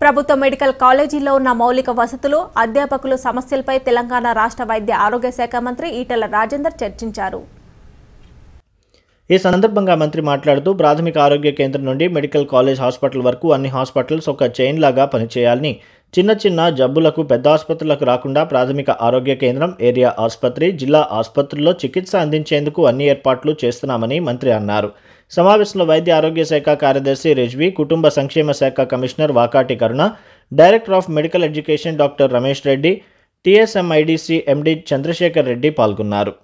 ప్రభుత్వ మెడికల్ కాలేజీలో ఉన్న మౌలిక వసతులు అధ్యాపకులు సమస్యలపై తెలంగాణ రాష్ట్ర వైద్య ఆరోగ్య శాఖ మంత్రి ఈటెల రాజేందర్ చర్చించారు ఈ సందర్భంగా మంత్రి మాట్లాడుతూ ప్రాథమిక ఆరోగ్య కేంద్రం నుండి మెడికల్ కాలేజ్ హాస్పిటల్ వరకు అన్ని హాస్పిటల్స్ ఒక చైన్ లాగా పనిచేయాలని చిన్న చిన్న జబ్బులకు పెద్ద ఆసుపత్రులకు రాకుండా ప్రాథమిక ఆరోగ్య కేంద్రం ఏరియా ఆసుపత్రి జిల్లా ఆసుపత్రుల్లో చికిత్స అందించేందుకు అన్ని ఏర్పాట్లు చేస్తున్నామని మంత్రి అన్నారు సమావేశంలో వైద్య ఆరోగ్య శాఖ కార్యదర్శి రిజ్వి కుటుంబ సంక్షేమ శాఖ commissioner Vakati Karuna director of medical education doctor Ramesh Reddy TSMIDC MD Chandrashekar Reddy పాల్గొన్నారు